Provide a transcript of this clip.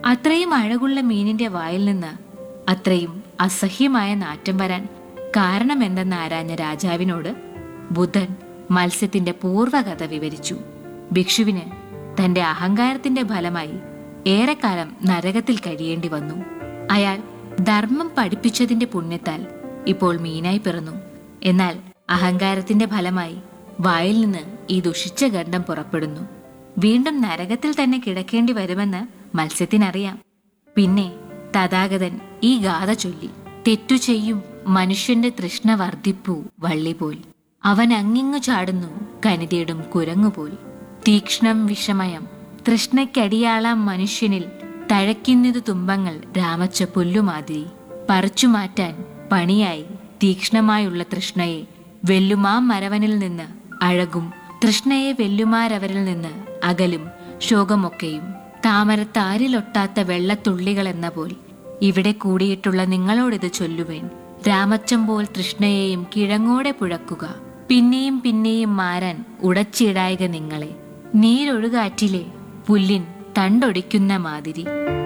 അത്രയും അഴകുള്ള മീനിന്റെ വായിൽ നിന്ന് അത്രയും അസഹ്യമായ നാറ്റം വരാൻ കാരണമെന്തെന്ന് ആരാഞ്ഞ രാജാവിനോട് ബുദ്ധൻ മത്സ്യത്തിന്റെ പൂർവ്വകഥ വിവരിച്ചു ഭിക്ഷുവിന് തന്റെ അഹങ്കാരത്തിന്റെ ഫലമായി ഏറെക്കാലം നരകത്തിൽ കഴിയേണ്ടി വന്നു അയാൾ ധർമ്മം പഠിപ്പിച്ചതിന്റെ പുണ്യത്താൽ ഇപ്പോൾ മീനായി പിറന്നു എന്നാൽ അഹങ്കാരത്തിന്റെ ഫലമായി വായിൽ നിന്ന് ഈ ദുഷിച്ച ഗന്ധം പുറപ്പെടുന്നു വീണ്ടും നരകത്തിൽ തന്നെ കിടക്കേണ്ടി വരുമെന്ന് മത്സ്യത്തിനറിയാം പിന്നെ തഥാഗതൻ ഈ ഗാഥ ചൊല്ലി തെറ്റു ചെയ്യും മനുഷ്യന്റെ തൃഷ്ണ വർദ്ധിപ്പു വള്ളി പോൽ അവൻ അങ്ങിങ്ങു ചാടുന്നു കനിതേടും കുരങ്ങുപോൽ തീക്ഷ്ണം വിഷമയം തൃഷ്ണയ്ക്കടിയാളാം മനുഷ്യനിൽ തഴയ്ക്കുന്നതു തുമ്പങ്ങൾ രാമച്ച പുല്ലുമാതിരി പറിച്ചു മാറ്റാൻ പണിയായി തീക്ഷ്ണമായുള്ള തൃഷ്ണയെ വെല്ലുമാ മരവനിൽ നിന്ന് അഴകും തൃഷ്ണയെ വെല്ലുമാരവരിൽ നിന്ന് അകലും ശോകമൊക്കെയും താമരത്താരിലൊട്ടാത്ത വെള്ളത്തുള്ളികൾ എന്ന പോൽ ഇവിടെ കൂടിയിട്ടുള്ള നിങ്ങളോടിത് ചൊല്ലുവേൻ രാമച്ചം പോൽ തൃഷ്ണയെയും കിഴങ്ങോടെ പുഴക്കുക പിന്നെയും പിന്നെയും മാറാൻ ഉടച്ചിടായക നിങ്ങളെ നീരൊഴുകാറ്റിലെ പുല്ലിൻ തണ്ടൊടിക്കുന്ന മാതിരി